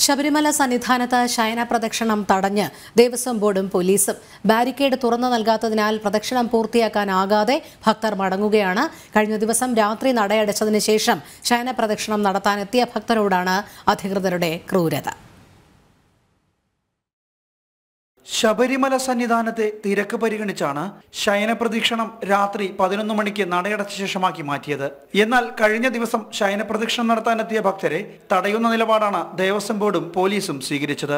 ശബരിമല സന്നിധാനത്ത് ശയന പ്രദക്ഷിണം തടഞ്ഞ് ദേവസ്വം ബോർഡും പോലീസും ബാരിക്കേഡ് തുറന്നു നൽകാത്തതിനാൽ പ്രദക്ഷിണം പൂർത്തിയാക്കാനാകാതെ ഭക്തർ മടങ്ങുകയാണ് കഴിഞ്ഞ ദിവസം രാത്രി നടയടച്ചതിന് ശേഷം ശയന പ്രദക്ഷിണം നടത്താനെത്തിയ ഭക്തരോടാണ് അധികൃതരുടെ ക്രൂരത ശബരിമല സന്നിധാനത്തെ തിരക്ക് പരിഗണിച്ചാണ് ശയനപ്രദക്ഷിണം രാത്രി പതിനൊന്ന് മണിക്ക് നടയടച്ച ശേഷമാക്കി മാറ്റിയത് എന്നാൽ കഴിഞ്ഞ ദിവസം ശയനപ്രദക്ഷിണം നടത്താനെത്തിയ ഭക്തരെ തടയുന്ന നിലപാടാണ് ദേവസ്വം ബോർഡും പോലീസും സ്വീകരിച്ചത്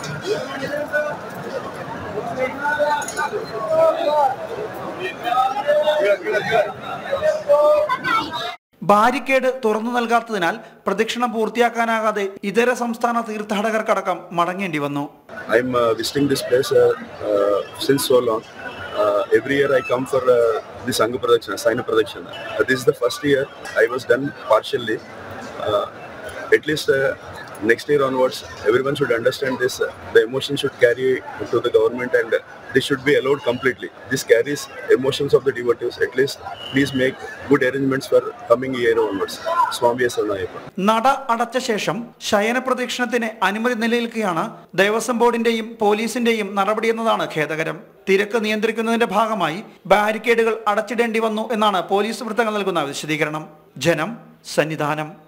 ബാരിക്കേഡ് തുറന്നു നൽകാത്തതിനാൽ പ്രദക്ഷിണം പൂർത്തിയാക്കാനാകാതെ ഇതര സംസ്ഥാന തീർത്ഥാടകർക്കടക്കം മടങ്ങേണ്ടി വന്നു I'm uh, visiting this place uh, uh, since so long. Uh, every year I come for uh, this Anga Pradakshina, Saina Pradakshina. Uh, this is the first year I was done partially. Uh, at least uh, next year onwards, everyone should understand this. Uh, the emotion should carry to the government and uh, this should be allowed completely. This carries emotions of the devotees. At least please make good arrangements for coming year onwards. Swami Saranayappa. നട അടച്ച ശേഷം ശയന പ്രദക്ഷിണത്തിന് അനുമതി നിലനിൽക്കുകയാണ് ദേവസ്വം ബോർഡിന്റെയും പോലീസിന്റെയും നടപടിയെന്നതാണ് ഖേദകരം തിരക്ക് നിയന്ത്രിക്കുന്നതിന്റെ ഭാഗമായി ബാരിക്കേഡുകൾ അടച്ചിടേണ്ടി വന്നു എന്നാണ് പോലീസ് വൃത്തങ്ങൾ നൽകുന്ന വിശദീകരണം ജനം സന്നിധാനം